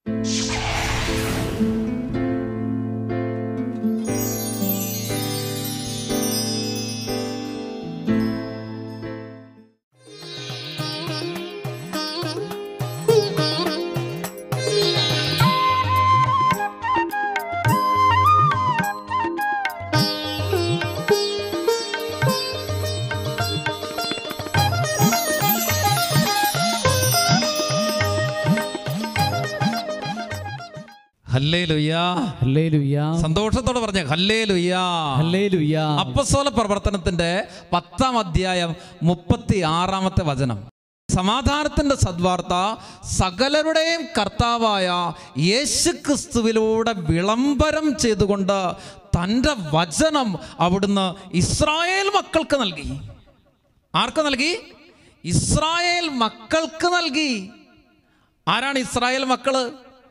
ഹല്ലേ ലുയ്യാ ഹല്ലേലൂയ സന്തോഷത്തോടെ പറഞ്ഞ ഹല്ലേ ലുയ്യാ ഹല്ലേലൂയ അപ്പസ്തോല പ്രവർത്തനത്തിന്റെ പത്താം അധ്യായം മുപ്പത്തി ആറാമത്തെ വചനം സമാധാനത്തിന്റെ സദ്വാർത്ത സകലരുടെയും കർത്താവായ യേശു ക്രിസ്തുവിലൂടെ വിളംബരം ചെയ്തുകൊണ്ട് തൻ്റെ വചനം അവിടുന്ന് ഇസ്രായേൽ മക്കൾക്ക് നൽകി ആർക്ക് നൽകി ഇസ്രായേൽ മക്കൾക്ക് നൽകി ആരാണ് ഇസ്രായേൽ മക്കള്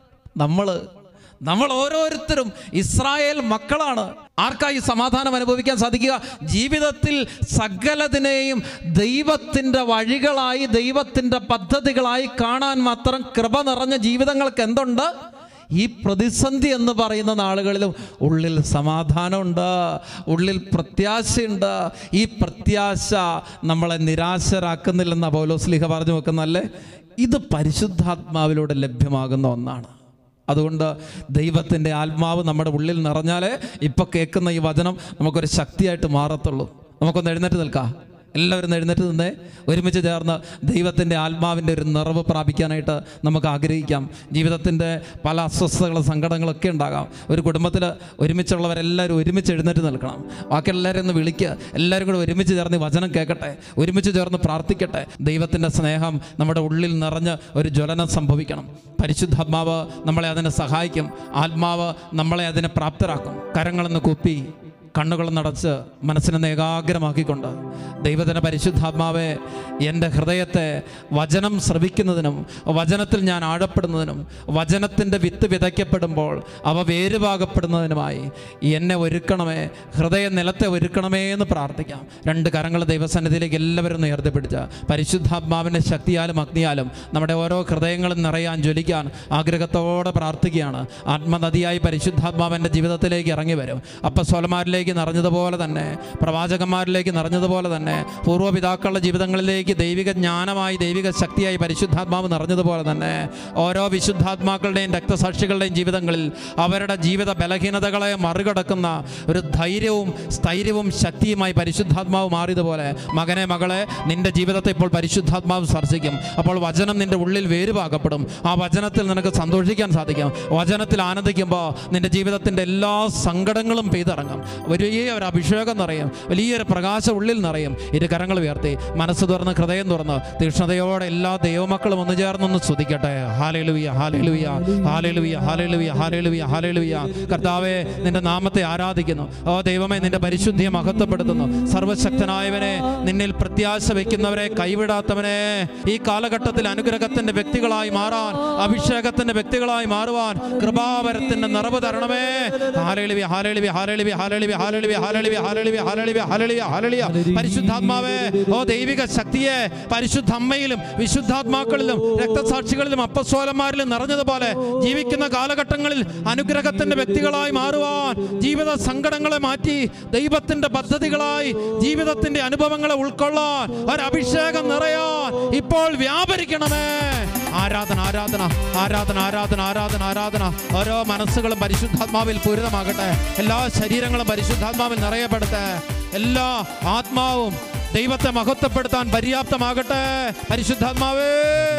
നമ്മള് നമ്മൾ ഓരോരുത്തരും ഇസ്രായേൽ മക്കളാണ് ആർക്കായി സമാധാനം അനുഭവിക്കാൻ സാധിക്കുക ജീവിതത്തിൽ സകലതിനെയും ദൈവത്തിൻ്റെ വഴികളായി ദൈവത്തിൻ്റെ പദ്ധതികളായി കാണാൻ മാത്രം കൃപ നിറഞ്ഞ ജീവിതങ്ങൾക്ക് എന്തുണ്ട് ഈ പ്രതിസന്ധി എന്ന് പറയുന്ന നാളുകളിലും ഉള്ളിൽ സമാധാനമുണ്ട് ഉള്ളിൽ പ്രത്യാശയുണ്ട് ഈ പ്രത്യാശ നമ്മളെ നിരാശരാക്കുന്നില്ലെന്ന പൗലോസ്ലിഹ പറഞ്ഞു വെക്കുന്നല്ലേ ഇത് പരിശുദ്ധാത്മാവിലൂടെ ലഭ്യമാകുന്ന ഒന്നാണ് അതുകൊണ്ട് ദൈവത്തിൻ്റെ ആത്മാവ് നമ്മുടെ ഉള്ളിൽ നിറഞ്ഞാലേ ഇപ്പോൾ കേൾക്കുന്ന ഈ വചനം നമുക്കൊരു ശക്തിയായിട്ട് മാറത്തുള്ളൂ നമുക്കൊന്ന് എഴുന്നേറ്റ് നിൽക്കാം എല്ലാവരും ഒന്ന് എഴുന്നേറ്റ് നിന്നേ ഒരുമിച്ച് ചേർന്ന് ദൈവത്തിൻ്റെ ആത്മാവിൻ്റെ ഒരു നിറവ് പ്രാപിക്കാനായിട്ട് നമുക്ക് ആഗ്രഹിക്കാം ജീവിതത്തിൻ്റെ പല അസ്വസ്ഥതകളും സങ്കടങ്ങളൊക്കെ ഉണ്ടാകാം ഒരു കുടുംബത്തിൽ ഒരുമിച്ചുള്ളവരെല്ലാവരും ഒരുമിച്ച് എഴുന്നേറ്റ് നിൽക്കണം ബാക്കി എല്ലാവരും ഒന്ന് വിളിക്കുക എല്ലാവരും കൂടെ ഒരുമിച്ച് ചേർന്ന് ഈ വചനം കേൾക്കട്ടെ ഒരുമിച്ച് ചേർന്ന് പ്രാർത്ഥിക്കട്ടെ ദൈവത്തിൻ്റെ സ്നേഹം നമ്മുടെ ഉള്ളിൽ നിറഞ്ഞ് ഒരു ജ്വലനം സംഭവിക്കണം പരിശുദ്ധാത്മാവ് നമ്മളെ അതിനെ സഹായിക്കും ആത്മാവ് നമ്മളെ അതിനെ പ്രാപ്തരാക്കും കരങ്ങളെന്ന് കുപ്പി കണ്ണുകൾ നടച്ച് മനസ്സിനെ ഏകാഗ്രമാക്കിക്കൊണ്ട് ദൈവത്തിൻ്റെ പരിശുദ്ധാത്മാവെ എൻ്റെ ഹൃദയത്തെ വചനം ശ്രവിക്കുന്നതിനും വചനത്തിൽ ഞാൻ ആഴപ്പെടുന്നതിനും വചനത്തിൻ്റെ വിത്ത് വിതയ്ക്കപ്പെടുമ്പോൾ അവ വേരുപാകപ്പെടുന്നതിനുമായി എന്നെ ഒരുക്കണമേ ഹൃദയം നിലത്തെ ഒരുക്കണമേ എന്ന് പ്രാർത്ഥിക്കാം രണ്ട് കരങ്ങൾ ദൈവസന്നിധിയിലേക്ക് എല്ലാവരും നേർത്തി പിടിച്ച പരിശുദ്ധാത്മാവിൻ്റെ ശക്തിയാലും അഗ്നിയാലും നമ്മുടെ ഓരോ ഹൃദയങ്ങളും നിറയാൻ ജ്വലിക്കാൻ ആഗ്രഹത്തോടെ പ്രാർത്ഥിക്കുകയാണ് ആത്മനദിയായി പരിശുദ്ധാത്മാവിൻ്റെ ജീവിതത്തിലേക്ക് ഇറങ്ങി വരും അപ്പസ്വലമാരിലേക്ക് നിറഞ്ഞതുപോലെ തന്നെ പ്രവാചകന്മാരിലേക്ക് നിറഞ്ഞതുപോലെ തന്നെ പൂർവ്വപിതാക്കളുടെ ജീവിതങ്ങളിലേക്ക് ദൈവിക ജ്ഞാനമായി ദൈവിക ശക്തിയായി പരിശുദ്ധാത്മാവ് നിറഞ്ഞതുപോലെ തന്നെ ഓരോ വിശുദ്ധാത്മാക്കളുടെയും രക്തസാക്ഷികളുടെയും ജീവിതങ്ങളിൽ അവരുടെ ജീവിത ബലഹീനതകളെ മറികടക്കുന്ന ഒരു ധൈര്യവും സ്ഥൈര്യവും ശക്തിയുമായി പരിശുദ്ധാത്മാവ് മാറിയതുപോലെ മകനെ മകളെ നിന്റെ ജീവിതത്തെ ഇപ്പോൾ പരിശുദ്ധാത്മാവ് സ്പർശിക്കും അപ്പോൾ വചനം നിന്റെ ഉള്ളിൽ വേരുപാകപ്പെടും ആ വചനത്തിൽ നിനക്ക് സന്തോഷിക്കാൻ സാധിക്കും വചനത്തിൽ ആനന്ദിക്കുമ്പോൾ നിന്റെ ജീവിതത്തിൻ്റെ എല്ലാ സങ്കടങ്ങളും പെയ്തിറങ്ങും വലിയ ഒരു അഭിഷേകം നിറയും വലിയൊരു പ്രകാശം ഉള്ളിൽ നിറയും ഇരു കരങ്ങൾ ഉയർത്തി മനസ്സ് തുറന്ന് ഹൃദയം തുറന്ന് തീക്ഷ്ണതയോടെ എല്ലാ ദൈവമക്കളും ഒന്ന് ചേർന്നൊന്ന് സ്തുതിക്കട്ടെ hallelujah hallelujah hallelujah hallelujah hallelujah hallelujah കർത്താവെ നിന്റെ നാമത്തെ ആരാധിക്കുന്നു ഓ ദൈവമേ നിന്റെ പരിശുദ്ധിയെ മഹത്വപ്പെടുത്തുന്നു സർവശക്തനായവനെ നിന്നിൽ പ്രത്യാശ വയ്ക്കുന്നവരെ കൈവിടാത്തവനെ ഈ കാലഘട്ടത്തിൽ അനുഗ്രഹത്തിന്റെ വ്യക്തികളായി മാറാൻ അഭിഷേകത്തിന്റെ വ്യക്തികളായി മാറുവാൻ കൃപാവരത്തിന്റെ നിറവ് തരണമേ hallelujah hallelujah hallelujah hallelujah hallelujah hallelujah hallelujah hallelujah hallelujah hallelujah പരിശുദ്ധാത്മാവേ ഓ ദൈവിക ശക്തിയെ പരിശുദ്ധ അമ്മയിലും വിശുദ്ധാത്മാക്കളിലും രക്തസാക്ഷികളിലും അപ്പസ്വലന്മാരിലും നിറഞ്ഞതുപോലെ ജീവിക്കുന്ന കാലഘട്ടങ്ങളിൽ അനുഗ്രഹത്തിന്റെ വ്യക്തികളായി മാറുവാൻ ജീവിത സങ്കടങ്ങളെ മാറ്റി ദൈവത്തിന്റെ പദ്ധതികളായി ജീവിതത്തിന്റെ അനുഭവങ്ങളെ ഉൾക്കൊള്ളാൻ ഒരു അഭിഷേകം നിറയാൻ ഇപ്പോൾ വ്യാപരിക്കണമേ ആരാധന ആരാധന ആരാധന ആരാധന ആരാധന ആരാധന ഓരോ മനസ്സുകളും പരിശുദ്ധാത്മാവിൽ പൂരിതമാകട്ടെ എല്ലാ ശരീരങ്ങളും പരിശുദ്ധാത്മാവിൽ നിറയപ്പെടട്ടെ എല്ലാ ആത്മാവും ദൈവത്തെ മഹത്വപ്പെടുത്താൻ പര്യാപ്തമാകട്ടെ പരിശുദ്ധാത്മാവേ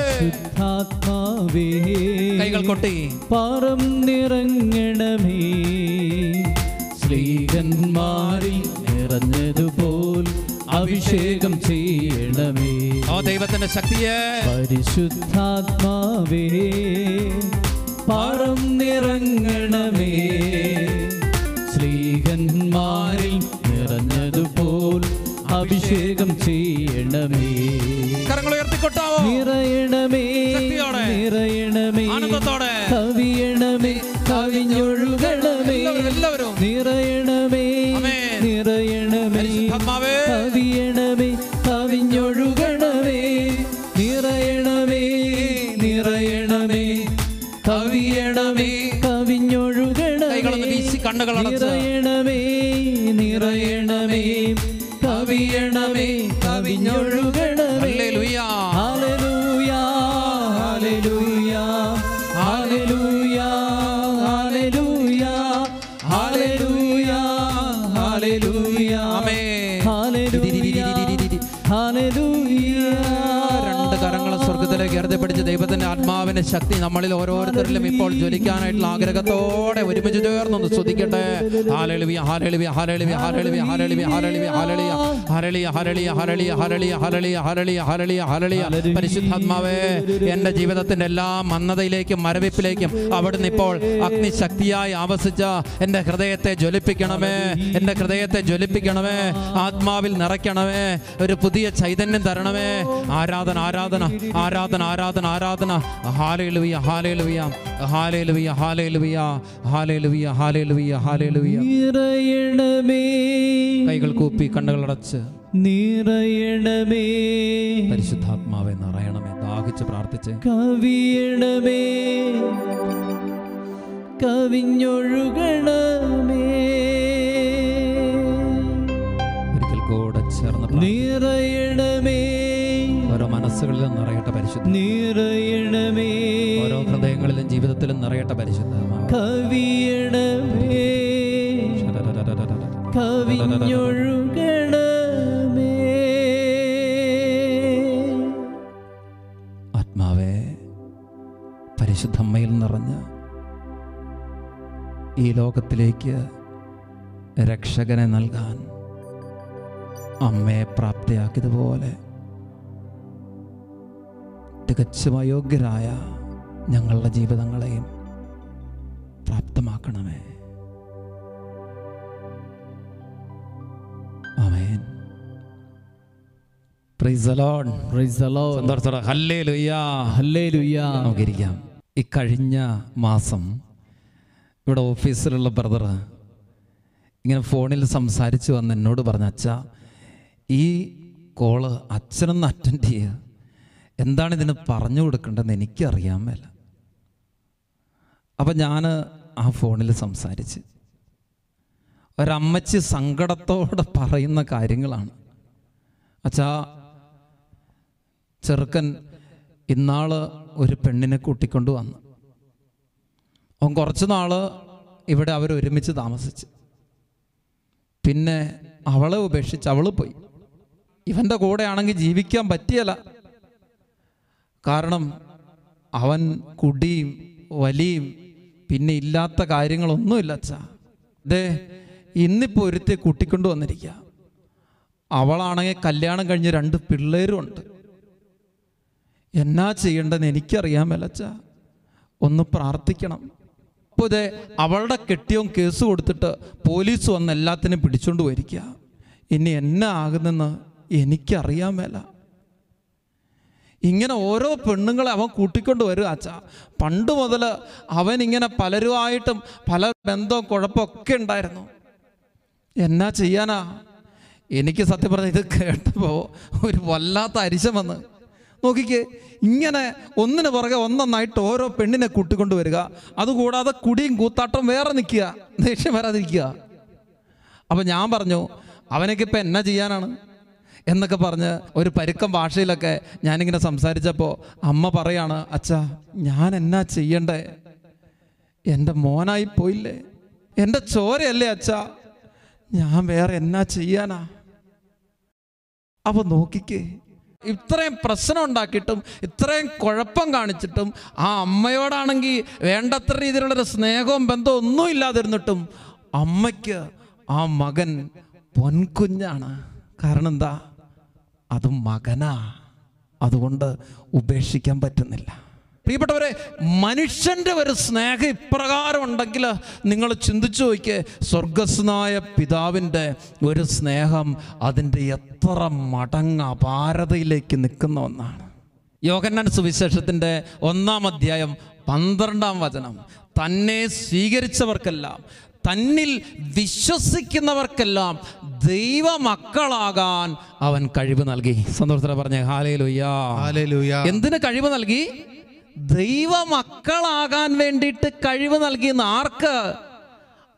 ശുദ്ധാത്മാവേ കൈകൾ കൊട്ടി പാറം നിറങ്ങണമേ സ്ത്രീകന്മാരിൽ നിറഞ്ഞതുപോൽ അഭിഷേകം ചെയ്യണമേ ഓ ദൈവത്തിന്റെ ശക്തിയെ പരിശുദ്ധാത്മാവേ പാറം നിറങ്ങണമേ സ്ത്രീകന്മാരിൽ നിറഞ്ഞതുപോൽ അഭിഷേകം ചെയ്യണമേ കരങ്ങൾ ഉയർത്തിക്കൊട്ടാവോ നിറയണമേ ശക്തിയോടെ. നിറയണമേ ആനന്ദത്തോടെ. കവിയണമേ കവിഞ്ഞൊഴുകണമേ എല്ലാവരും എല്ലാവരും നിറയണമേ ആമേൻ. നിറയണമേ പരിശുദ്ധാത്മാവേ. കവിയണമേ കവിഞ്ഞൊഴുകണമേ നിറയണമേ നിറയണമേ കവിയ കണ്ണുകളടച്ച് നിറയണമേ നിറയണമേ കവിയണമേ കവിഞ്ഞൊഴുകണമേ hallelujah. Hallelujah hallelujah hallelujah hallelujah hallelujah hallelujah amen. Hallelujah hallelujah രണ്ട് കരങ്ങൾ സ്വർഗത്തിലേക്ക് ഉയർത്തിപ്പിടിച്ച് ദൈവത്തിന്റെ ആത്മാവിന്റെ ശക്തി നമ്മളിൽ ഓരോരുത്തരിലും ഇപ്പോൾ ജ്വലിക്കാനായിട്ടുള്ള ആഗ്രഹത്തോടെ ഒരുമിച്ച് ചേർന്നൊന്ന് സ്തുതിക്കട്ടെ ഹാലളിവിയ ഹാലളിവിയ ഹാലളിവിയ ഹാലളിവിയ ഹാലളിവിയ ഹാലളിവിയ ഹാലളിയ ഹരളിയ ഹരളിയ ഹരളിയ ഹരളിയ ഹരളിയ ഹരളിയ ഹരളിയ ഹരളിയ പരിശുദ്ധാത്മാവേ എന്റെ ജീവിതത്തിന്റെ എല്ലാ മന്ദതയിലേക്കും മരവിപ്പിലേക്കും അവിടുന്ന് ഇപ്പോൾ അഗ്നിശക്തിയായി ആവസിച്ച എന്റെ ഹൃദയത്തെ ജ്വലിപ്പിക്കണമേ എന്റെ ഹൃദയത്തെ ജ്വലിപ്പിക്കണമേ ആത്മാവിൽ നിറയ്ക്കണമേ ഒരു പുതിയ ചൈതന്യം തരണമേ ആരാധന ആരാധന ആരാധന ആരാധന ആരാധന hallelujah hallelujah hallelujah hallelujah hallelujah hallelujah hallelujah നിറയണമേ കൈകൾ കൂപ്പി കണ്ണുകൾ അടച്ച് നിറയണമേ പരിശുദ്ധാത്മാവെ നിറയണമേ ദാഹിച്ച് പ്രാർത്ഥിച്ച് കവിയണമേ കവിഞ്ഞൊഴുകണമേ ഒരിക്കൽ കൂടെ ചേർന്ന് പ്രാർത്ഥിച്ച് നിറയണമേ ഓരോ മനസ്സുകളിലും നിറയട്ടെ പരിശുദ്ധ നിറയണമേ ഓരോ ഹൃദയങ്ങളിലും ജീവിതത്തിലും നിറയട്ടെ പരിശുദ്ധമാവ് കവിയണമേ കവിഞ്ഞൊഴുകണമേ ആത്മാവേ പരിശുദ്ധമ്മയിൽ നിറഞ്ഞ് ഈ ലോകത്തിലേക്ക് രക്ഷകനെ നൽകാൻ അമ്മയെ പ്രാപ്തിയാക്കിയതുപോലെ തികച്ചും അയോഗ്യരായ ഞങ്ങളുടെ ജീവിതങ്ങളെയും പ്രാപ്തമാക്കണമേ ആമേൻ praise the Lord Praise the Lord. സന്തോഷത്തോടെ ഹല്ലേലൂയ്യാ Hallelujah. നമുക്കിരിക്കാം ഈ കഴിഞ്ഞ മാസം ഇവിടെ ഓഫീസിലുള്ള ബ്രദർ ഇങ്ങനെ ഫോണിൽ സംസാരിച്ച് വന്ന് എന്നോട് പറഞ്ഞ അച്ഛ ഈ കോള് അച്ഛനൊന്ന് അറ്റൻഡ് ചെയ്യുക എന്താണ് ഇതിന് പറഞ്ഞു കൊടുക്കേണ്ടതെന്ന് എനിക്കറിയാൻ മേല അപ്പം ഞാൻ ആ ഫോണിൽ സംസാരിച്ച് ഒരമ്മച്ചി സങ്കടത്തോടെ പറയുന്ന കാര്യങ്ങളാണ് അച്ഛാ ചെറുക്കൻ ഇന്നാള് ഒരു പെണ്ണിനെ കൂട്ടിക്കൊണ്ട് വന്നു അവൻ കുറച്ച് നാള് ഇവിടെ അവർ ഒരുമിച്ച് താമസിച്ച് പിന്നെ അവളെ ഉപേക്ഷിച്ച് അവള് പോയി ഇവൻ്റെ കൂടെ ആണെങ്കിൽ ജീവിക്കാൻ പറ്റിയല്ല കാരണം അവൻ കുടിയും വലിയും പിന്നെ ഇല്ലാത്ത കാര്യങ്ങളൊന്നുമില്ല അച്ഛാ ദേ ഇന്നിപ്പോൾ ഒരുത്തെ കൂട്ടിക്കൊണ്ട് വന്നിരിക്കുക അവളാണെങ്കിൽ കല്യാണം കഴിഞ്ഞ് രണ്ട് പിള്ളേരും ഉണ്ട് എന്നാ ചെയ്യേണ്ടതെന്ന് എനിക്കറിയാൻ മേലച്ച ഒന്ന് പ്രാർത്ഥിക്കണം അപ്പോൾ ഇതേ അവളുടെ കെട്ടിയോൻ കേസ് കൊടുത്തിട്ട് പോലീസ് വന്ന് എല്ലാത്തിനും പിടിച്ചോണ്ട് പോയിരിക്കുക ഇനി എന്നാ ആകുന്നെന്ന് എനിക്കറിയാൻ മേല ഇങ്ങനെ ഓരോ പെണ്ണുങ്ങളെ അവൻ കൂട്ടിക്കൊണ്ട് വരും അച്ഛ പണ്ട് മുതൽ അവൻ ഇങ്ങനെ പലരുമായിട്ടും പല ബന്ധവും കുഴപ്പമൊക്കെ ഉണ്ടായിരുന്നു എന്നാ ചെയ്യാനാ എനിക്ക് സത്യം പറഞ്ഞ ഇത് കേട്ടപ്പോൾ ഒരു വല്ലാത്ത അരിശം വന്ന് നോക്കിക്കേ ഇങ്ങനെ ഒന്നിന് പുറകെ ഒന്നൊന്നായിട്ട് ഓരോ പെണ്ണിനെ കൂട്ടിക്കൊണ്ട് വരിക അതുകൂടാതെ കുടിയും കൂത്താട്ടം വേറെ നിൽക്കുക ദേഷ്യം വരാതിരിക്കുക അപ്പം ഞാൻ പറഞ്ഞു അവനൊക്കെ ഇപ്പം എന്നാ ചെയ്യാനാണ് എന്നൊക്കെ പറഞ്ഞ് ഒരു പരുക്കം ഭാഷയിലൊക്കെ ഞാനിങ്ങനെ സംസാരിച്ചപ്പോൾ അമ്മ പറയാണ് അച്ഛാ ഞാൻ എന്നാ ചെയ്യണ്ടേ എൻ്റെ മോനായി പോയില്ലേ എൻ്റെ ചോരയല്ലേ അച്ഛാ ഞാൻ വേറെ എന്നാ ചെയ്യാനാ അപ്പൊ നോക്കിക്കേ ഇത്രയും പ്രശ്നം ഉണ്ടാക്കിയിട്ടും ഇത്രയും കുഴപ്പം കാണിച്ചിട്ടും ആ അമ്മയോടാണെങ്കിൽ വേണ്ടത്ര രീതിയിലുള്ളൊരു സ്നേഹവും ബന്ധവും ഒന്നും ഇല്ലാതിരുന്നിട്ടും അമ്മയ്ക്ക് ആ മകൻ പൊൻകുഞ്ഞാണ് കാരണം എന്താ അത് മകനാ അതുകൊണ്ട് ഉപേക്ഷിക്കാൻ പറ്റുന്നില്ല പ്രിയപ്പെട്ടവരെ മനുഷ്യന്റെ ഒരു സ്നേഹം ഇപ്രകാരം ഉണ്ടെങ്കിൽ നിങ്ങൾ ചിന്തിച്ചു നോക്കിയേ സ്വർഗസ്നായ പിതാവിൻ്റെ ഒരു സ്നേഹം അതിൻ്റെ എത്ര മടങ്ങ് അപാരതയിലേക്ക് നിൽക്കുന്ന ഒന്നാണ് യോഗന്നാൻ സുവിശേഷത്തിൻ്റെ ഒന്നാം അധ്യായം പന്ത്രണ്ടാം വചനം തന്നെ സ്വീകരിച്ചവർക്കെല്ലാം തന്നിൽ വിശ്വസിക്കുന്നവർക്കെല്ലാം ദൈവമക്കളാകാൻ അവൻ കഴിവ് നൽകി സന്തോഷത്തോടെ പറഞ്ഞേ ഹാലേ ഹല്ലേലൂയ. എന്തിന് കഴിവ് നൽകി ദൈവമക്കളാകാൻ വേണ്ടിയിട്ട് കഴിവ് നൽകിയെന്ന് ആർക്ക്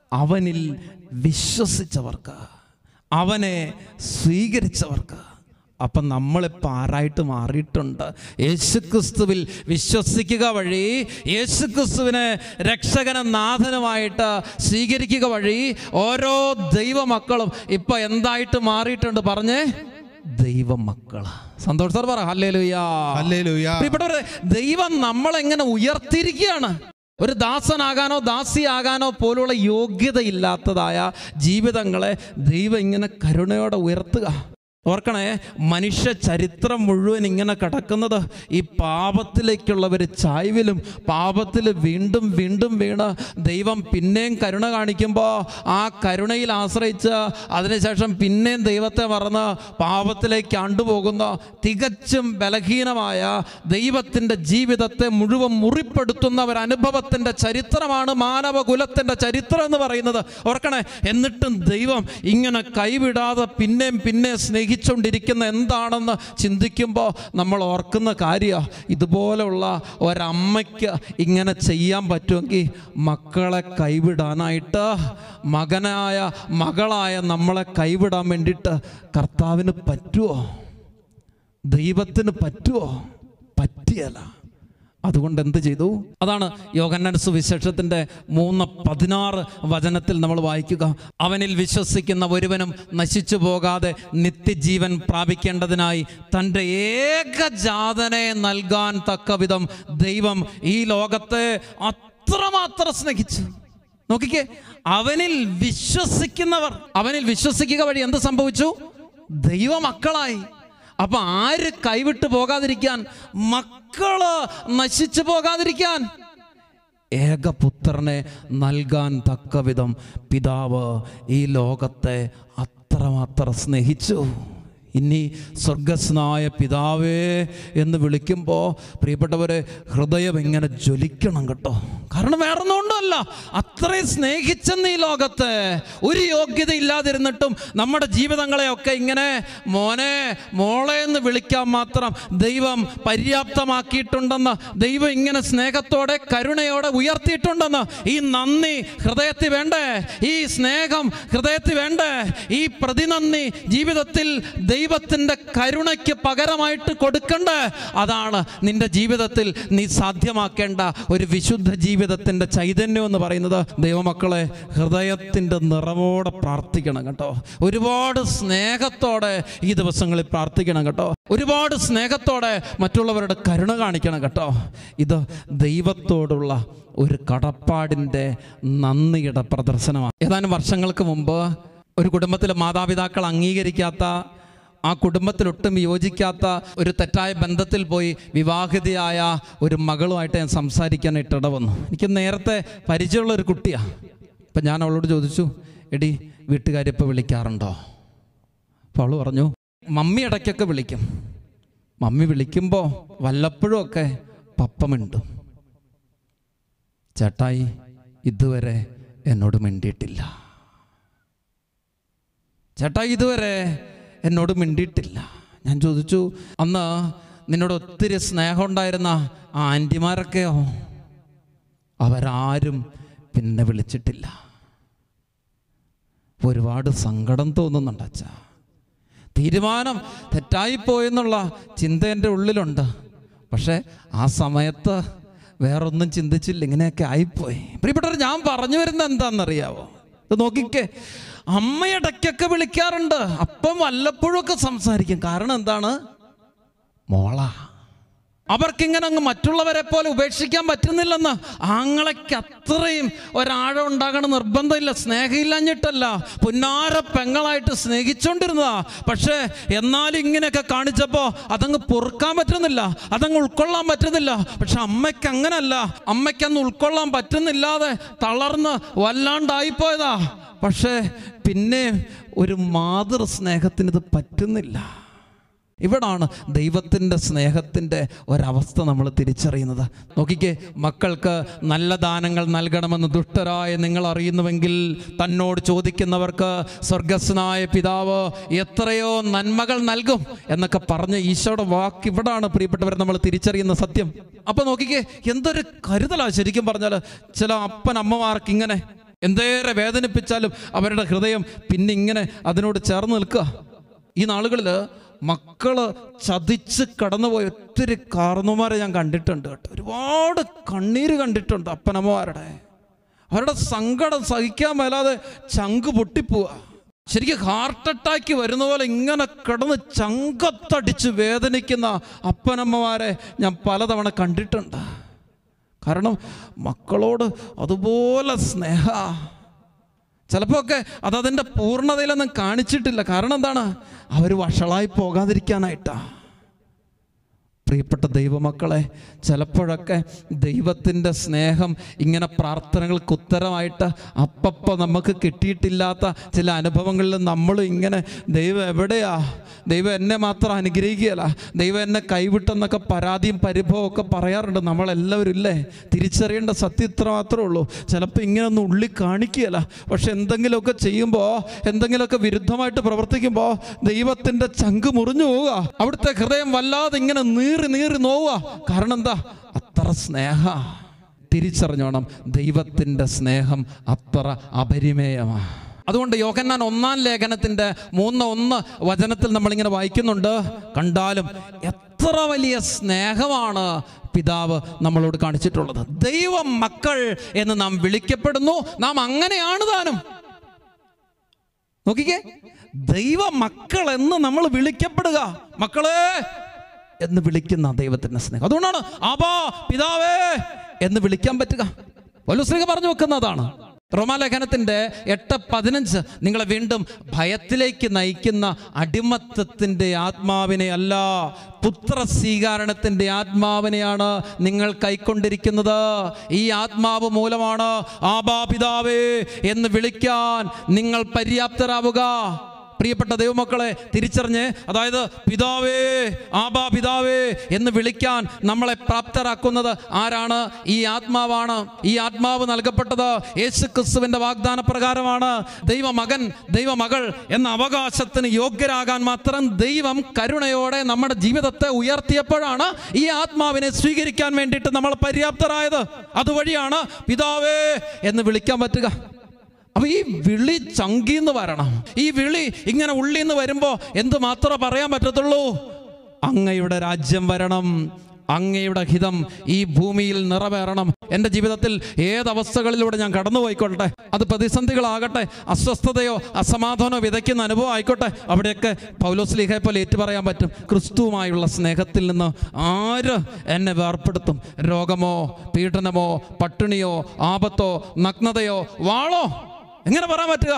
അവനിൽ വിശ്വസിച്ചവർക്ക് അവനെ സ്വീകരിച്ചവർക്ക് അപ്പം നമ്മളിപ്പോൾ ആരായിട്ട് മാറിയിട്ടുണ്ട് യേശുക്രിസ്തുവിൽ വിശ്വസിക്കുക വഴി യേശുക്രിസ്തുവിനെ രക്ഷകനും നാഥനുമായിട്ട് സ്വീകരിക്കുക വഴി ഓരോ ദൈവമക്കളും ഇപ്പം എന്തായിട്ട് മാറിയിട്ടുണ്ട് പറഞ്ഞേ ദൈവമക്കൾ സന്തോഷ് സാർ പറ ഹല്ലേ ഹല്ലേലൂയ. പ്രിയപ്പെട്ടവരെ ദൈവം നമ്മളെങ്ങനെ ഉയർത്തിയിരിക്കുകയാണ് ഒരു ദാസനാകാനോ ദാസിയാകാനോ പോലുള്ള യോഗ്യതയില്ലാത്തതായ ജീവിതങ്ങളെ ദൈവം ഇങ്ങനെ കരുണയോടെ ഉയർത്തുക ഓർക്കണേ മനുഷ്യ ചരിത്രം മുഴുവൻ ഇങ്ങനെ കിടക്കുന്നത് ഈ പാപത്തിലേക്കുള്ള ഒരു ചായ്വിലും പാപത്തിൽ വീണ്ടും വീണ്ടും വീണ് ദൈവം പിന്നെയും കരുണ കാണിക്കുമ്പോൾ ആ കരുണയിൽ ആശ്രയിച്ച് അതിനുശേഷം പിന്നെയും ദൈവത്തെ മറന്ന് പാപത്തിലേക്ക് ആണ്ടുപോകുന്ന തികച്ചും ബലഹീനമായ ദൈവത്തിൻ്റെ ജീവിതത്തെ മുഴുവൻ മുറിപ്പെടുത്തുന്ന ഒരു അനുഭവത്തിൻ്റെ ചരിത്രമാണ് മാനവകുലത്തിൻ്റെ ചരിത്രം എന്ന് പറയുന്നത് ഓർക്കണേ എന്നിട്ടും ദൈവം ഇങ്ങനെ കൈവിടാതെ പിന്നെയും പിന്നെ സ്നേഹിച്ചുകൊണ്ടിരിക്കുന്ന എന്താണെന്ന് ചിന്തിക്കുമ്പോൾ നമ്മൾ ഓർക്കുന്ന കാര്യമാണ് ഇതുപോലുള്ള ഒരമ്മയ്ക്ക് ഇങ്ങനെ ചെയ്യാൻ പറ്റുമെങ്കിൽ മക്കളെ കൈവിടാനായിട്ട് മകനായ മകളായ നമ്മളെ കൈവിടാൻ വേണ്ടിയിട്ട് കർത്താവിന് പറ്റുമോ ദൈവത്തിന് പറ്റുമോ പറ്റിയല്ല അതുകൊണ്ട് എന്ത് ചെയ്തു അതാണ് യോഗന്നാൻ സുവിശേഷത്തിൻ്റെ മൂന്ന് പതിനാറ് വചനത്തിൽ നമ്മൾ വായിക്കുക അവനിൽ വിശ്വസിക്കുന്ന ഒരുവനും നശിച്ചു പോകാതെ നിത്യജീവൻ പ്രാപിക്കേണ്ടതിനായി തൻ്റെ ഏകജാതനെ നൽകാൻ തക്കവിധം ദൈവം ഈ ലോകത്തെ അത്രമാത്രം സ്നേഹിച്ചു നോക്കിക്കേ അവനിൽ വിശ്വസിക്കുന്നവർ അവനിൽ വിശ്വസിക്കുക വഴി എന്ത് സംഭവിച്ചു ദൈവമക്കളായി അപ്പൊ ആര് കൈവിട്ട് പോകാതിരിക്കാൻ മക്കള് നശിച്ചു പോകാതിരിക്കാൻ ഏകപുത്രനെ നൽകാൻ തക്കവിധം പിതാവ് ഈ ലോകത്തെ അത്രമാത്രം സ്നേഹിച്ചു ഇനി സ്വർഗസ്നായ പിതാവേ എന്ന് വിളിക്കുമ്പോൾ പ്രിയപ്പെട്ടവരെ ഹൃദയം ഇങ്ങനെ ജ്വലിക്കണം കേട്ടോ കാരണം വേറൊന്നും കൊണ്ടല്ല അത്രയും സ്നേഹിച്ചെന്ന് ഈ ലോകത്തെ ഒരു യോഗ്യത ഇല്ലാതിരുന്നിട്ടും നമ്മുടെ ജീവിതങ്ങളെയൊക്കെ ഇങ്ങനെ മോനെ മോളെ എന്ന് വിളിക്കാൻ മാത്രം ദൈവം പര്യാപ്തമാക്കിയിട്ടുണ്ടെന്ന് ദൈവം ഇങ്ങനെ സ്നേഹത്തോടെ കരുണയോടെ ഉയർത്തിയിട്ടുണ്ടെന്ന് ഈ നന്ദി ഹൃദയത്തിൽ വേണ്ടേ ഈ സ്നേഹം ഹൃദയത്തിൽ വേണ്ടേ ഈ പ്രതിനന്ദി ജീവിതത്തിൽ ദൈവത്തിൻ്റെ കരുണയ്ക്ക് പകരമായിട്ട് കൊടുക്കണ്ടേ അതാണ് നിന്റെ ജീവിതത്തിൽ നീ സാധ്യമാക്കേണ്ട ഒരു വിശുദ്ധ ജീവിതത്തിൻ്റെ ചൈതന്യം എന്ന് പറയുന്നത് ദൈവമക്കളെ ഹൃദയത്തിൻ്റെ നിറവോടെ പ്രാർത്ഥിക്കണം കേട്ടോ ഒരുപാട് സ്നേഹത്തോടെ ഈ ദിവസങ്ങളിൽ പ്രാർത്ഥിക്കണം കേട്ടോ ഒരുപാട് സ്നേഹത്തോടെ മറ്റുള്ളവരുടെ കരുണ കാണിക്കണം കേട്ടോ ഇത് ദൈവത്തോടുള്ള ഒരു കടപ്പാടിൻ്റെ നന്ദിയുടെ പ്രദർശനമാണ് ഏതാനും വർഷങ്ങൾക്ക് മുമ്പ് ഒരു കുടുംബത്തിലെ മാതാപിതാക്കൾ അംഗീകരിക്കാത്ത ആ കുടുംബത്തിലൊട്ടും യോജിക്കാത്ത ഒരു തെറ്റായ ബന്ധത്തിൽ പോയി വിവാഹിതയായ ഒരു മകളുമായിട്ട് ഞാൻ സംസാരിക്കാനായിട്ട് ഇട വന്നു എനിക്ക് നേരത്തെ പരിചയമുള്ള ഒരു കുട്ടിയാണ് അപ്പം ഞാൻ അവളോട് ചോദിച്ചു എടി വീട്ടുകാരിപ്പോൾ വിളിക്കാറുണ്ടോ അപ്പോൾ അവൾ പറഞ്ഞു മമ്മി ഇടയ്ക്കൊക്കെ വിളിക്കും മമ്മി വിളിക്കുമ്പോൾ വല്ലപ്പോഴും ഒക്കെ പപ്പമിണ്ടും ചേട്ടായി ഇതുവരെ എന്നോട് മിണ്ടിയിട്ടില്ല ചേട്ടായി ഇതുവരെ എന്നോട് മിണ്ടിയിട്ടില്ല ഞാൻ ചോദിച്ചു അന്ന് നിന്നോട് ഒത്തിരി സ്നേഹം ഉണ്ടായിരുന്ന ആ ആൻറ്റിമാരൊക്കെയോ അവരാരും പിന്നെ വിളിച്ചിട്ടില്ല ഒരുപാട് സങ്കടം തോന്നുന്നുണ്ട് അച്ഛ തീരുമാനം തെറ്റായിപ്പോയെന്നുള്ള ചിന്ത എൻ്റെ ഉള്ളിലുണ്ട് പക്ഷേ ആ സമയത്ത് വേറൊന്നും ചിന്തിച്ചില്ല ഇങ്ങനെയൊക്കെ ആയിപ്പോയി പ്രിയപ്പെട്ടവർ ഞാൻ പറഞ്ഞു വരുന്നത് എന്താണെന്നറിയാവോ ഇത് നോക്കിക്കേ അമ്മയിടയ്ക്കൊക്കെ വിളിക്കാറുണ്ട് അപ്പം വല്ലപ്പോഴും ഒക്കെ സംസാരിക്കും കാരണം എന്താണ് മോള അവർക്കിങ്ങനെ അങ്ങ് മറ്റുള്ളവരെ പോലെ ഉപേക്ഷിക്കാൻ പറ്റുന്നില്ലെന്ന് ആങ്ങളയ്ക്ക് അത്രയും ഒരാഴം ഉണ്ടാകണം നിർബന്ധമില്ല സ്നേഹമില്ലഞ്ഞിട്ടല്ല പുന്നാര പെങ്ങളായിട്ട് സ്നേഹിച്ചുകൊണ്ടിരുന്നതാ പക്ഷേ എന്നാലും ഇങ്ങനെയൊക്കെ കാണിച്ചപ്പോൾ അതങ്ങ് പൊറുക്കാൻ പറ്റുന്നില്ല അതങ്ങ് ഉൾക്കൊള്ളാൻ പറ്റുന്നില്ല പക്ഷെ അമ്മയ്ക്ക് അങ്ങനല്ല അമ്മയ്ക്കന്ന് ഉൾക്കൊള്ളാൻ പറ്റുന്നില്ലാതെ തളർന്ന് വല്ലാണ്ടായിപ്പോയതാ പക്ഷേ പിന്നെ ഒരു മാതൃ സ്നേഹത്തിന് ഇത് പറ്റുന്നില്ല ഇവിടാണ് ദൈവത്തിൻ്റെ സ്നേഹത്തിൻ്റെ ഒരവസ്ഥ നമ്മൾ തിരിച്ചറിയുന്നത് നോക്കിക്കേ മക്കൾക്ക് നല്ല ദാനങ്ങൾ നൽകണമെന്ന് ദുഷ്ടരായ നിങ്ങൾ അറിയുന്നുവെങ്കിൽ തന്നോട് ചോദിക്കുന്നവർക്ക് സ്വർഗസ്നായ പിതാവ് എത്രയോ നന്മകൾ നൽകും എന്നൊക്കെ പറഞ്ഞ ഈശോയുടെ വാക്ക് ഇവിടാണ് പ്രിയപ്പെട്ടവർ നമ്മൾ തിരിച്ചറിയുന്ന സത്യം അപ്പം നോക്കിക്കേ എന്തൊരു കരുതലാണ് ശരിക്കും പറഞ്ഞാൽ ചില അപ്പൻ അമ്മമാർക്ക് ഇങ്ങനെ എന്തേറെ വേദനിപ്പിച്ചാലും അവരുടെ ഹൃദയം പിന്നെ ഇങ്ങനെ അതിനോട് ചേർന്ന് നിൽക്കുക ഈ നാളുകളിൽ മക്കള് ചതിച്ച് കടന്നുപോയ ഒത്തിരി കാർന്നുമാരെ ഞാൻ കണ്ടിട്ടുണ്ട് കേട്ടോ ഒരുപാട് കണ്ണീര് കണ്ടിട്ടുണ്ട് അപ്പനമ്മമാരുടെ അവരുടെ സങ്കടം സഹിക്കാൻ മേലാതെ ചങ്ക് പൊട്ടിപ്പോവുക ശരിക്കും ഹാർട്ട് അറ്റാക്ക് വരുന്ന പോലെ ഇങ്ങനെ കിടന്ന് ചങ്കത്തടിച്ച് വേദനിക്കുന്ന അപ്പനമ്മമാരെ ഞാൻ പലതവണ കണ്ടിട്ടുണ്ട് കാരണം മക്കളോട് അതുപോലെ സ്നേഹ ചിലപ്പോൾ ഒക്കെ അതതിൻ്റെ പൂർണ്ണതയിലൊന്നും കാണിച്ചിട്ടില്ല കാരണം എന്താണ് അവർ വഷളായി പോകാതിരിക്കാനായിട്ടാ പ്രിയപ്പെട്ട ദൈവമക്കളെ ചിലപ്പോഴൊക്കെ ദൈവത്തിൻ്റെ സ്നേഹം ഇങ്ങനെ പ്രാർത്ഥനകൾക്ക് ഉത്തരമായിട്ട് അപ്പപ്പോൾ നമുക്ക് കിട്ടിയിട്ടില്ലാത്ത ചില അനുഭവങ്ങളിൽ നമ്മൾ ഇങ്ങനെ ദൈവം എവിടെയാ ദൈവം എന്നെ മാത്രം അനുഗ്രഹിക്കുകയല്ല ദൈവം എന്നെ കൈവിട്ടെന്നൊക്കെ പരാതിയും പരിഭവവും ഒക്കെ പറയാറുണ്ട് നമ്മളെല്ലാവരും ഇല്ലേ തിരിച്ചറിയേണ്ട സത്യം ഇത്ര മാത്രമേ ഉള്ളൂ ചിലപ്പോൾ ഇങ്ങനെ ഒന്നും ഉള്ളി കാണിക്കുകയല്ല പക്ഷെ എന്തെങ്കിലുമൊക്കെ ചെയ്യുമ്പോൾ എന്തെങ്കിലുമൊക്കെ വിരുദ്ധമായിട്ട് പ്രവർത്തിക്കുമ്പോൾ ദൈവത്തിൻ്റെ ചങ്ക് മുറിഞ്ഞു പോവുക അവിടുത്തെ ഹൃദയം വല്ലാതെ ഇങ്ങനെ നീറി നീറി നോവുക കാരണം എന്താ അത്ര സ്നേഹ തിരിച്ചറിഞ്ഞോണം ദൈവത്തിൻ്റെ സ്നേഹം അത്ര അപരിമേയമാണ് അതുകൊണ്ട് യോഹന്നാൻ ഒന്നാം ലേഖനത്തിൻ്റെ മൂന്ന് ഒന്ന് വചനത്തിൽ നമ്മളിങ്ങനെ വായിക്കുന്നുണ്ട് കണ്ടാലും എത്ര വലിയ സ്നേഹമാണ് പിതാവ് നമ്മളോട് കാണിച്ചിട്ടുള്ളത് ദൈവം മക്കൾ എന്ന് നാം വിളിക്കപ്പെടുന്നു നാം അങ്ങനെയാണ് താനും നോക്കിക്കേ ദൈവ മക്കൾ എന്ന് നമ്മൾ വിളിക്കപ്പെടുക മക്കളെ എന്ന് വിളിക്കുന്ന ദൈവത്തിന്റെ സ്നേഹം അതുകൊണ്ടാണ് ആബാ പിതാവേ എന്ന് വിളിക്കാൻ പറ്റുക വലുശ്രീക പറഞ്ഞു വെക്കുന്നതാണ് റോമാലേഖനത്തിന്റെ എട്ട് പതിനഞ്ച് നിങ്ങളെ വീണ്ടും ഭയത്തിലേക്ക് നയിക്കുന്ന അടിമത്തത്തിന്റെ ആത്മാവിനെ അല്ല പുത്ര സ്വീകാരണത്തിന്റെ ആത്മാവിനെയാണ് നിങ്ങൾ കൈക്കൊണ്ടിരിക്കുന്നത് ഈ ആത്മാവ് മൂലമാണ് ആബാ പിതാവേ എന്ന് വിളിക്കാൻ നിങ്ങൾ പര്യാപ്തരാവുക പ്രിയപ്പെട്ട ദൈവമക്കളെ തിരിച്ചറിഞ്ഞ് അതായത് പിതാവേ ആബാ പിതാവേ എന്ന് വിളിക്കാൻ നമ്മളെ പ്രാപ്തരാക്കുന്നത് ആരാണ് ഈ ആത്മാവാണ് ഈ ആത്മാവ് നൽകപ്പെട്ടത് യേശു ക്രിസ്തുവിന്റെ വാഗ്ദാന പ്രകാരമാണ് ദൈവമകൻ ദൈവമകൾ എന്ന അവകാശത്തിന് യോഗ്യരാകാൻ മാത്രം ദൈവം കരുണയോടെ നമ്മുടെ ജീവിതത്തെ ഉയർത്തിയപ്പോഴാണ് ഈ ആത്മാവിനെ സ്വീകരിക്കാൻ വേണ്ടിയിട്ട് നമ്മൾ പര്യാപ്തരായത് അതുവഴിയാണ് പിതാവേ എന്ന് വിളിക്കാൻ പറ്റുക അപ്പൊ ഈ വിളി ചങ്കിന്ന് വരണം ഈ വിളി ഇങ്ങനെ ഉള്ളിന്ന് വരുമ്പോ എന്ത് മാത്രമേ പറയാൻ പറ്റത്തുള്ളൂ അങ്ങയുടെ രാജ്യം വരണം അങ്ങയുടെ ഹിതം ഈ ഭൂമിയിൽ നിറവേറണം എൻ്റെ ജീവിതത്തിൽ ഏതവസ്ഥകളിലൂടെ ഞാൻ കടന്നുപോയിക്കൊള്ളട്ടെ അത് പ്രതിസന്ധികളാകട്ടെ അസ്വസ്ഥതയോ അസമാധാനമോ വിതയ്ക്കുന്ന അനുഭവം ആയിക്കോട്ടെ അവിടെയൊക്കെ പൗലോസ്ലിഹയെ പോലെ ഏറ്റുപറയാൻ പറ്റും ക്രിസ്തുവുമായുള്ള സ്നേഹത്തിൽ നിന്ന് ആര് എന്നെ വേർപ്പെടുത്തും രോഗമോ പീഡനമോ പട്ടിണിയോ ആപത്തോ നഗ്നതയോ വാളോ എങ്ങനെ പറയാൻ പറ്റുക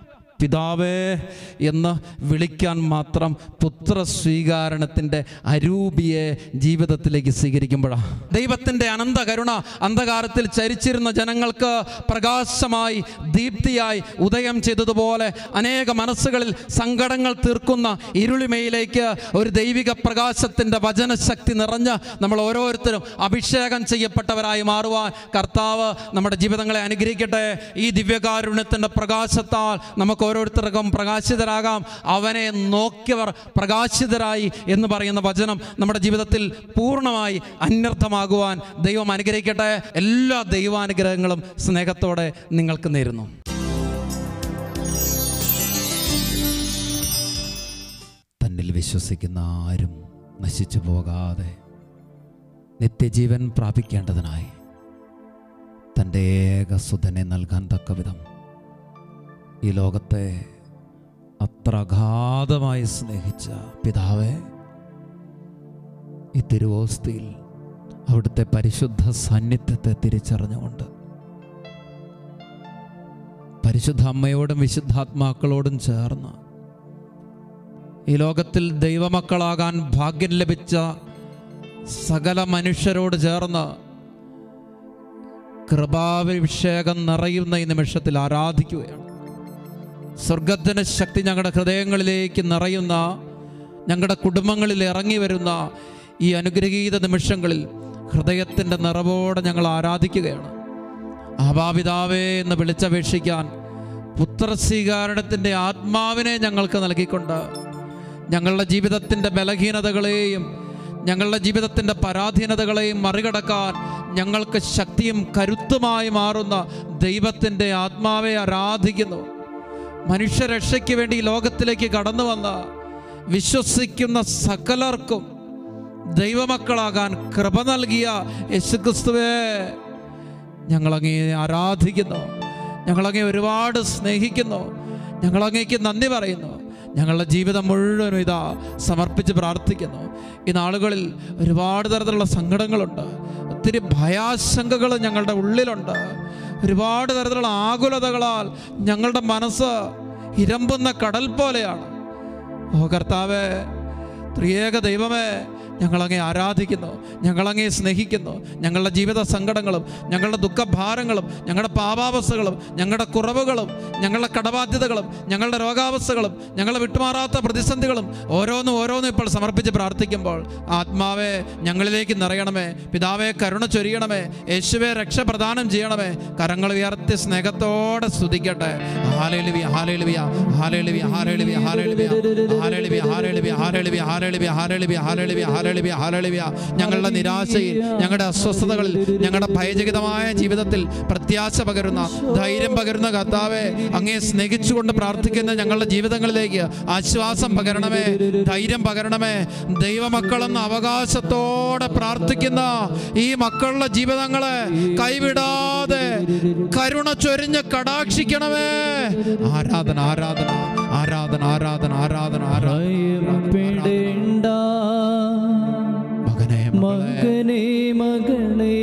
പിതാവേ എന്ന് വിളിക്കാൻ മാത്രം പുത്ര സ്വീകാരണത്തിൻ്റെ അരൂപിയെ ജീവിതത്തിലേക്ക് സ്വീകരിക്കുമ്പോഴാണ് ദൈവത്തിൻ്റെ അനന്ത കരുണ അന്ധകാരത്തിൽ ചരിച്ചിരുന്ന ജനങ്ങൾക്ക് പ്രകാശമായി ദീപ്തിയായി ഉദയം ചെയ്തതുപോലെ അനേക മനസ്സുകളിൽ സങ്കടങ്ങൾ തീർക്കുന്ന ഇരുളിമയിലേക്ക് ഒരു ദൈവിക പ്രകാശത്തിൻ്റെ വചനശക്തി നിറഞ്ഞ് നമ്മൾ ഓരോരുത്തരും അഭിഷേകം ചെയ്യപ്പെട്ടവരായി മാറുവാൻ കർത്താവ് നമ്മുടെ ജീവിതങ്ങളെ അനുഗ്രഹിക്കട്ടെ ഈ ദിവ്യകാരുണ്യത്തിൻ്റെ പ്രകാശത്താൽ നമുക്ക് ഓരോരുത്തർക്കും പ്രകാശിതരാകാം അവനെ നോക്കിയവർ പ്രകാശിതരായി എന്ന് പറയുന്ന വചനം നമ്മുടെ ജീവിതത്തിൽ പൂർണ്ണമായി അന്വർത്ഥമാകുവാൻ ദൈവം അനുഗ്രഹിക്കട്ടെ എല്ലാ ദൈവാനുഗ്രഹങ്ങളും സ്നേഹത്തോടെ നിങ്ങൾക്ക് നേരുന്നു തന്നിൽ വിശ്വസിക്കുന്ന ആരും നശിച്ചു പോകാതെ നിത്യജീവൻ പ്രാപിക്കേണ്ടതിനായി തൻ്റെ ഏക സുധനെ നൽകാൻ തക്ക വിധം ഈ ലോകത്തെ അത്ര അഗാധമായി സ്നേഹിച്ച പിതാവെ ഈ തിരുവോസ്തിയിൽ അവിടുത്തെ പരിശുദ്ധ സാന്നിധ്യത്തെ തിരിച്ചറിഞ്ഞുകൊണ്ട് പരിശുദ്ധ അമ്മയോടും വിശുദ്ധാത്മാക്കളോടും ചേർന്ന് ഈ ലോകത്തിൽ ദൈവമക്കളാകാൻ ഭാഗ്യം ലഭിച്ച സകല മനുഷ്യരോട് ചേർന്ന് കൃപാഭിഷേകം നിറയുന്ന ഈ നിമിഷത്തിൽ ആരാധിക്കുകയാണ് സ്വർഗത്തിന് ശക്തി ഞങ്ങളുടെ ഹൃദയങ്ങളിലേക്ക് നിറയുന്ന ഞങ്ങളുടെ കുടുംബങ്ങളിൽ ഇറങ്ങി വരുന്ന ഈ അനുഗ്രഹീത നിമിഷങ്ങളിൽ ഹൃദയത്തിൻ്റെ നിറവോടെ ഞങ്ങൾ ആരാധിക്കുകയാണ് ആഭാപിതാവേ എന്ന് വിളിച്ചപേക്ഷിക്കാൻ പുത്രസ്വീകാരണത്തിൻ്റെ ആത്മാവിനെ ഞങ്ങൾക്ക് നൽകിക്കൊണ്ട് ഞങ്ങളുടെ ജീവിതത്തിൻ്റെ ബലഹീനതകളെയും ഞങ്ങളുടെ ജീവിതത്തിൻ്റെ പരാധീനതകളെയും മറികടക്കാൻ ഞങ്ങൾക്ക് ശക്തിയും കരുത്തുമായി മാറുന്ന ദൈവത്തിൻ്റെ ആത്മാവെ ആരാധിക്കുന്നു മനുഷ്യരക്ഷയ്ക്ക് വേണ്ടി ഈ ലോകത്തിലേക്ക് കടന്നു വന്ന വിശ്വസിക്കുന്ന സകലർക്കും ദൈവമക്കളാകാൻ കൃപ നൽകിയ യേശുക്രിസ്തുവേ ഞങ്ങളങ്ങേ ആരാധിക്കുന്നു ഞങ്ങളങ്ങേ ഒരുപാട് സ്നേഹിക്കുന്നു ഞങ്ങളങ്ങേക്ക് നന്ദി പറയുന്നു ഞങ്ങളുടെ ജീവിതം മുഴുവനും ഇതാ സമർപ്പിച്ച് പ്രാർത്ഥിക്കുന്നു ഈ നാളുകളിൽ ഒരുപാട് തരത്തിലുള്ള സങ്കടങ്ങളുണ്ട് ഒത്തിരി ഭയാശങ്കകൾ ഞങ്ങളുടെ ഉള്ളിലുണ്ട് ഒരുപാട് തരത്തിലുള്ള ആകുലതകളാൽ ഞങ്ങളുടെ മനസ്സ് ഇരമ്പുന്ന കടൽ പോലെയാണ് ഓ കർത്താവേ ത്രിയേക ദൈവമേ ഞങ്ങളങ്ങേ ആരാധിക്കുന്നു ഞങ്ങളങ്ങേ സ്നേഹിക്കുന്നു ഞങ്ങളുടെ ജീവിത സങ്കടങ്ങളും ഞങ്ങളുടെ ദുഃഖഭാരങ്ങളും ഞങ്ങളുടെ പാപാവസ്ഥകളും ഞങ്ങളുടെ കുറവുകളും ഞങ്ങളുടെ കടബാധ്യതകളും ഞങ്ങളുടെ രോഗാവസ്ഥകളും ഞങ്ങളെ വിട്ടുമാറാത്ത പ്രതിസന്ധികളും ഓരോന്നും ഓരോന്നും ഇപ്പോൾ സമർപ്പിച്ച് പ്രാർത്ഥിക്കുമ്പോൾ ആത്മാവെ ഞങ്ങളിലേക്ക് നിറയണമേ പിതാവെ കരുണ ചൊരിയണമേ യേശുവെ രക്ഷ പ്രദാനം ചെയ്യണമേ കരങ്ങൾ ഉയർത്തി സ്നേഹത്തോടെ സ്തുതിക്കട്ടെ hallelujah hallelujah hallelujah hallelujah hallelujah hallelujah hallelujah hallelujah hallelujah hallelujah hallelujah hallelujah hallelujah ഞങ്ങളുടെ നിരാശയിൽ ഞങ്ങളുടെ അസ്വസ്ഥതകളിൽ ഞങ്ങളുടെ ഭയചകിതമായ ജീവിതത്തിൽ പ്രത്യാശ പകരുന്ന ധൈര്യം പകരുന്ന കർത്താവെ അങ്ങേ സ്നേഹിച്ചുകൊണ്ട് പ്രാർത്ഥിക്കുന്ന ഞങ്ങളുടെ ജീവിതങ്ങളിലേക്ക് ആശ്വാസം പകരണമേ ധൈര്യം പകരണമേ ദൈവമക്കളെന്ന അവകാശത്തോടെ പ്രാർത്ഥിക്കുന്ന ഈ മക്കളുടെ ജീവിതങ്ങളെ കൈവിടാതെ കരുണ ചൊരിഞ്ഞ് കടാക്ഷിക്കണമേ ആരാധന ആരാധന ആരാധന ആരാധന ആരാധന ആരാധന ഭയപ്പെടേണ്ട മകനെ മകളെ മകനെ മകളെ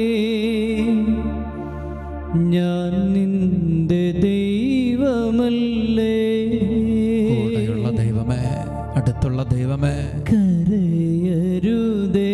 ഞാൻ നിന്റെ ദൈവമല്ലേ കൂടെയുള്ള ദൈവമേ അടുത്തുള്ള ദൈവമേ കരയരുതേ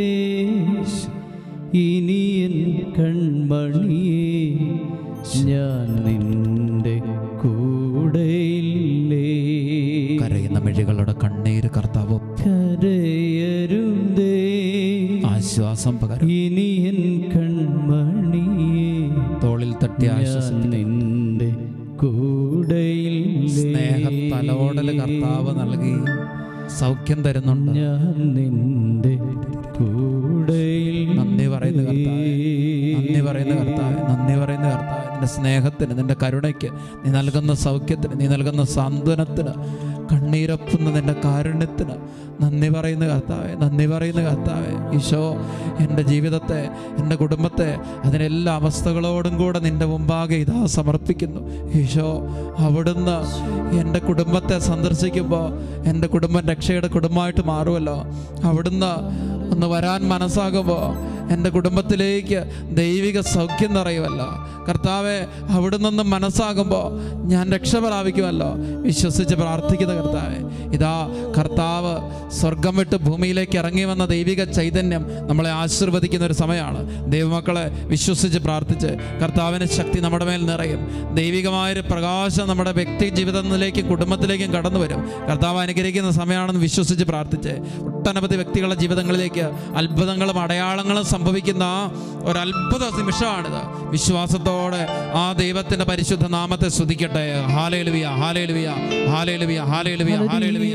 ഇനിയൻ കൺമണിയെ ഞാൻ നിന്റെ കൂടെയില്ലേ കരയുന്ന മിഴികളുടെ കണ്ണീര് കർത്താവ് കരയരുതേ ആശ്വാസം പകരും ഇനിയൻ കൺമണിയെ തോളിൽ തട്ടി ഞാൻ ആശ്വസിപ്പിക്കും നിന്റെ കൂടെയില്ലേ സ്നേഹത്തലോടല് കർത്താവ് നൽകി സൗഖ്യം തരുന്നുണ്ട് ഞാൻ നിന്റെ കൂടെയിൽ നന്ദി പറയുന്ന കർത്താവേ നന്ദി പറയുന്ന കർത്താവേ നന്ദി പറയുന്ന കർത്താവേ നിന്റെ സ്നേഹത്തിന് നിന്റെ കരുണയ്ക്ക് നീ നൽകുന്ന സൗഖ്യത്തിന് നീ നൽകുന്ന സാന്ത്വനത്തിന് കണ്ണീരൊപ്പുന്ന നിന്റെ കാരുണ്യത്തിന് നന്ദി പറയുന്ന കർത്താവേ നന്ദി പറയുന്ന കർത്താവേ ഈശോ എൻ്റെ ജീവിതത്തെ എൻ്റെ കുടുംബത്തെ അതിനെല്ലാ അവസ്ഥകളോടും കൂടെ നിന്റെ മുമ്പാകെ ഇതാ സമർപ്പിക്കുന്നു ഈശോ അവിടുന്ന് എൻ്റെ കുടുംബത്തെ സന്ദർശിക്കുമ്പോൾ എൻ്റെ കുടുംബം രക്ഷയുടെ കുടുംബമായിട്ട് മാറുമല്ലോ അവിടുന്ന് ഒന്ന് വരാൻ മനസ്സാകുമ്പോൾ എൻ്റെ കുടുംബത്തിലേക്ക് ദൈവിക സൗഖ്യം നിറയുമല്ലോ കർത്താവെ അവിടെ നിന്ന് മനസ്സാകുമ്പോൾ ഞാൻ രക്ഷ പ്രാപിക്കുമല്ലോ വിശ്വസിച്ച് പ്രാർത്ഥിക്കുന്ന കർത്താവെ ഇതാ കർത്താവ് സ്വർഗം വിട്ട് ഭൂമിയിലേക്ക് ഇറങ്ങി വന്ന ദൈവിക ചൈതന്യം നമ്മളെ ആശീർവദിക്കുന്ന ഒരു സമയമാണ് ദൈവമക്കളെ വിശ്വസിച്ച് പ്രാർത്ഥിച്ച് കർത്താവിൻ്റെ ശക്തി നമ്മുടെ മേൽ നിറയും ദൈവികമായൊരു പ്രകാശം നമ്മുടെ വ്യക്തി ജീവിതത്തിലേക്കും കുടുംബത്തിലേക്കും കടന്നു വരും കർത്താവ് അനുഗ്രഹിക്കുന്ന സമയമാണെന്ന് വിശ്വസിച്ച് പ്രാർത്ഥിച്ച് ഒട്ടനവധി വ്യക്തികളുടെ ജീവിതങ്ങളിലേക്ക് അത്ഭുതങ്ങളും അടയാളങ്ങളും സംഭവിക്കുന്ന ഒരു അത്ഭുത നിമിഷമാണിത് വിശ്വാസത്തോടെ ആ ദൈവത്തിന്റെ പരിശുദ്ധ നാമത്തെ സ്തുതിക്കട്ടെ hallelujah hallelujah hallelujah hallelujah hallelujah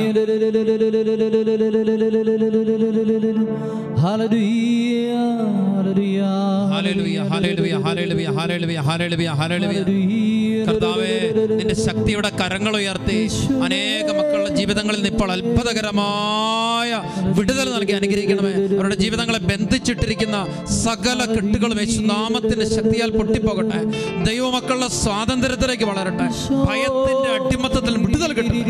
hallelujah hallelujah hallelujah hallelujah hallelujah hallelujah hallelujah hallelujah കർത്താവേ നിന്റെ ശക്തിയുടെ കരങ്ങൾ ഉയർത്തി അനേക മക്കളുടെ ജീവിതങ്ങളിൽ നിന്ന് ഇപ്പോൾ അത്ഭുതകരമായ വിടുതൽ നൽകി അനുഗ്രഹിക്കണമേ അവരുടെ ജീവിതങ്ങളെ ബന്ധിച്ചിട്ടിരിക്കുന്ന സകല കെട്ടുകളും യേശുനാമത്തിന്റെ ശക്തിയാൽ പൊട്ടിപ്പോകട്ടെ ദൈവമക്കളുടെ സ്വാതന്ത്ര്യത്തിലേക്ക് വളരട്ടെ ഭയത്തിന്റെ അടിമത്തത്തിൽ വിടുതൽ കിട്ടട്ടെ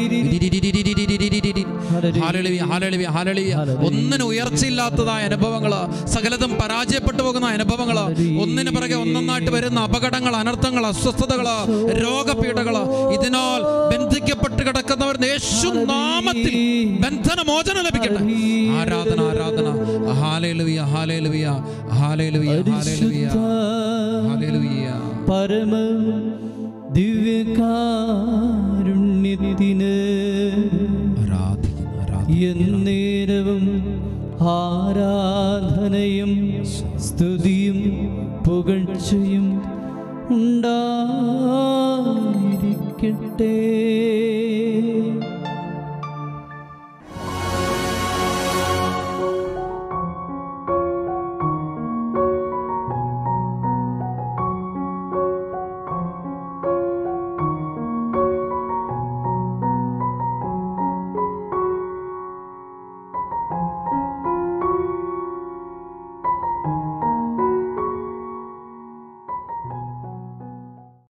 ഹാലളിവിയ ഹാലളിവിയ ഹാലളിവിയ ഒന്നിനും ഉയർച്ചയില്ലാത്തതായ അനുഭവങ്ങള് സകലതും പരാജയപ്പെട്ടു പോകുന്ന അനുഭവങ്ങള് ഒന്നിനു പിറകെ ഒന്നൊന്നായിട്ട് വരുന്ന അപകടങ്ങൾ അനർത്ഥങ്ങൾ അസ്വസ്ഥതകള് രോഗപീഠകള് ഇതിനാൽ ബന്ധിക്കപ്പെട്ട് കിടക്കുന്നവർ യേശു നാമത്തിൽ ബന്ധനമോചനം ലഭിക്കട്ടെ ആരാധന ആരാധന hallelujah hallelujah hallelujah hallelujah hallelujah പരമ ദിവ്യകാരുണ്യത്തിന് ആരാധിക്കുന്നു ആരാധിക്കുന്നു എന്നേരവും ആരാധനയും സ്തുതിയും പുകഴ്ചയും ഉണ്ടായിരിക്കട്ടെ